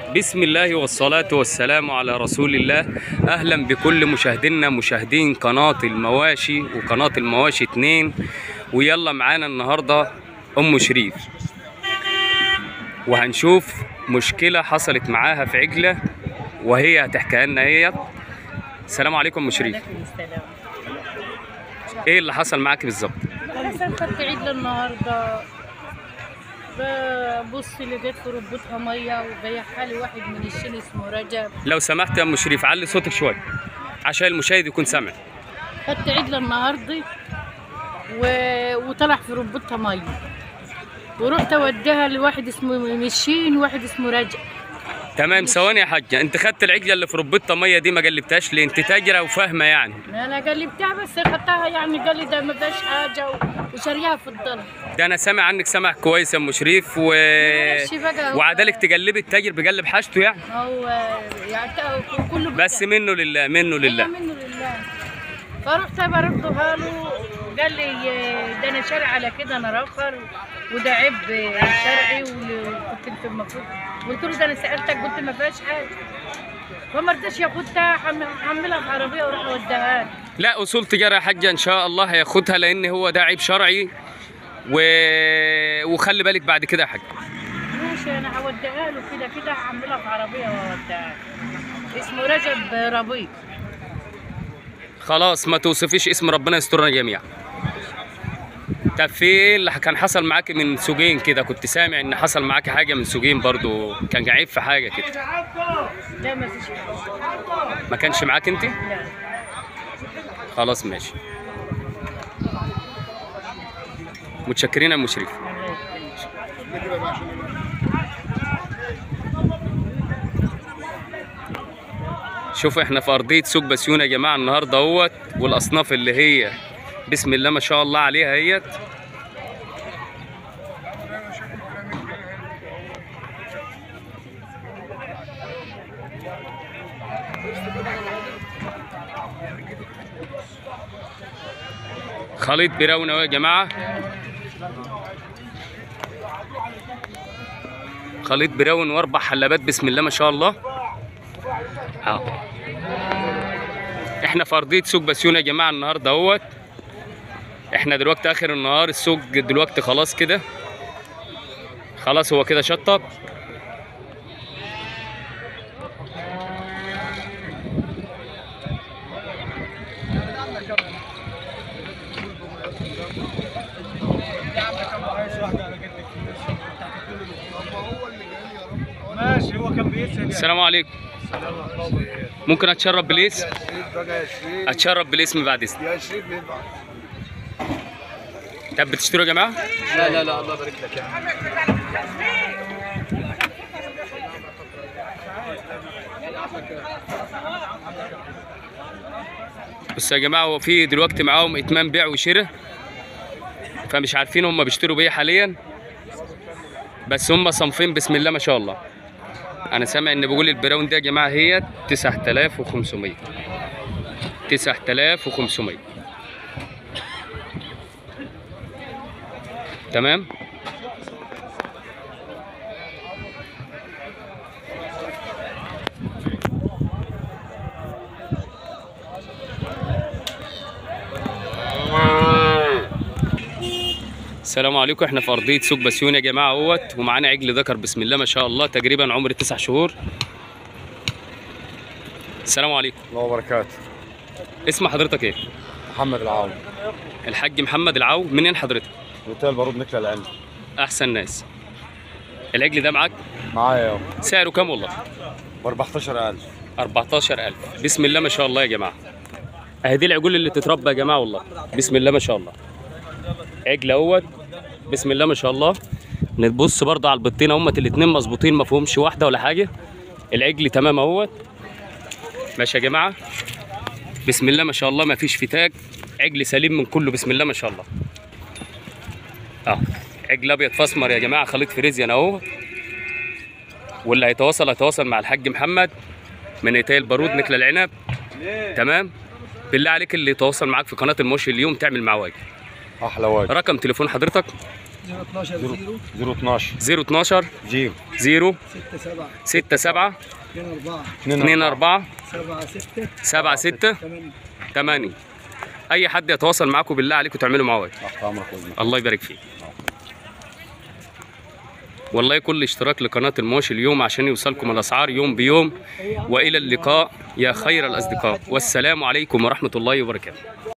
بسم الله والصلاة والسلام على رسول الله أهلا بكل مشاهدينا مشاهدين قناة المواشي وقناة المواشي اتنين ويلا معانا النهاردة أم شريف وهنشوف مشكلة حصلت معاها في عجلة وهي هتحكيها لنا هي السلام عليكم أم شريف عليكم السلام إيه اللي حصل معاك بالظبط؟ انا سافرت عيد النهارده ببص لقيت في ربوتها ميه وجاي حالي واحد من الشين اسمه رجب لو سمحت يا أم شريف علي صوتك شوية عشان المشاهد يكون سامع خدت عيد النهارده و... وطلع في ربوتها ميه ورحت اوديها لواحد اسمه مشين وواحد اسمه رجب تمام ثواني يا حاجة أنت خدت العجلة اللي في ربطة مية دي ما قلبتهاش ليه؟ أنت تاجرة وفاهمة يعني انا قلبتها بس خدتها يعني قال لي ده ما فيهاش حاجه و... وشاريها في الضلع ده انا سامع عنك سمع كويس يا ام شريف و معلش بقى هو- وعدالك تجلبي التاجر بيجلب حاجته يعني هو يعني كله بس منه لله منه لله لله منه لله فرحت بردها له قال لي ده انا شارع على كده انا رخر وده عيب شرعي وكنت انت المفروض قلت له ده انا سالتك قلت ما فيهاش حاجه فما رضاش ياخدها حم- حملها في عربيه وراح اوديها له. لا اصول تجاره يا حاجه ان شاء الله هياخدها لان هو ده عيب شرعي و... وخلي بالك بعد كده يا حاج ماشي انا هوديها له كده كده هحملها في عربيه واوديها له. اسمه رجب ربيع خلاص ما توصفيش اسم ربنا يسترنا جميعا طب في ايه اللي كان حصل معاك من سوقين كده كنت سامع ان حصل معاك حاجه من سوقين برضو كان عيب في حاجه كده لا ما فيش حاجه ما كانش معاك انت لا خلاص ماشي متشكرين يا ام شريف الله يخليك. شوفوا احنا في ارضيه سوق بسيون يا جماعه النهارده اهوت والاصناف اللي هي بسم الله ما شاء الله عليها اهيت خليط براونه يا جماعه خليط براون واربع حلبات بسم الله ما شاء الله اه احنا في ارضيه سوق بسيون يا جماعه النهارده اهوت احنا دلوقتي اخر النهار السوق دلوقتي خلاص كده خلاص هو كده شطب ماشي هو كان بيسأل السلام عليكم ممكن اتشرب بالاسم بقى يا شريف اتشرب بالاسم بعد اذنك يا شريف ينفع طب بتشتروا يا جماعه لا لا لا الله يبارك لك يا عم بس يا جماعه هو في دلوقتي معاهم اتمام بيع وشراء فمش عارفين هم بيشتروا بايه حاليا بس هم صنفين بسم الله ما شاء الله انا سامع ان بيقول البراون ده يا جماعه هي 9500 9500 تمام السلام عليكم احنا في ارضيه سوق بسيون يا جماعه اهوت ومعانا عجل ذكر بسم الله ما شاء الله تقريبا عمر تسع شهور السلام عليكم الله وبركاته اسم حضرتك ايه محمد العاون الحاج محمد العو منين حضرتك اوتيل بارود نكله العلم احسن ناس العجل ده معاك معايا اهو سعره كام والله ب 14000 14000 بسم الله ما شاء الله يا جماعه اهي دي العجول اللي تتربى يا جماعه والله بسم الله ما شاء الله عجل اهوت بسم الله ما شاء الله نبص برضه على البطين اهمت الاتنين مظبوطين ما فيهمش واحده ولا حاجه العجل تمام اهوت ماشي يا جماعه بسم الله ما شاء الله ما فيش فتاك عجل سليم من كله بسم الله ما شاء الله اه عجل ابيض فاسمر يا جماعه خليط فريزيان اهو واللي هيتواصل هيتواصل مع الحاج محمد من ايتاي البارود نكله العنب تمام بالله عليك اللي يتواصل معاك في قناه الموشي اليوم تعمل معاه واجب احلى واجب رقم تليفون حضرتك 012 0 0 12 012 0 0 6 7 6 7 2 4 2 4 7 6 7 6 8 8 اي حد يتواصل معاكم بالله عليكم تعملوا معاه إيه؟ تحت امرك وزنك الله يبارك فيك والله كل اشتراك لقناة المواشي اليوم عشان يوصلكم الأسعار يوم بيوم وإلى اللقاء يا خير الأصدقاء والسلام عليكم ورحمة الله وبركاته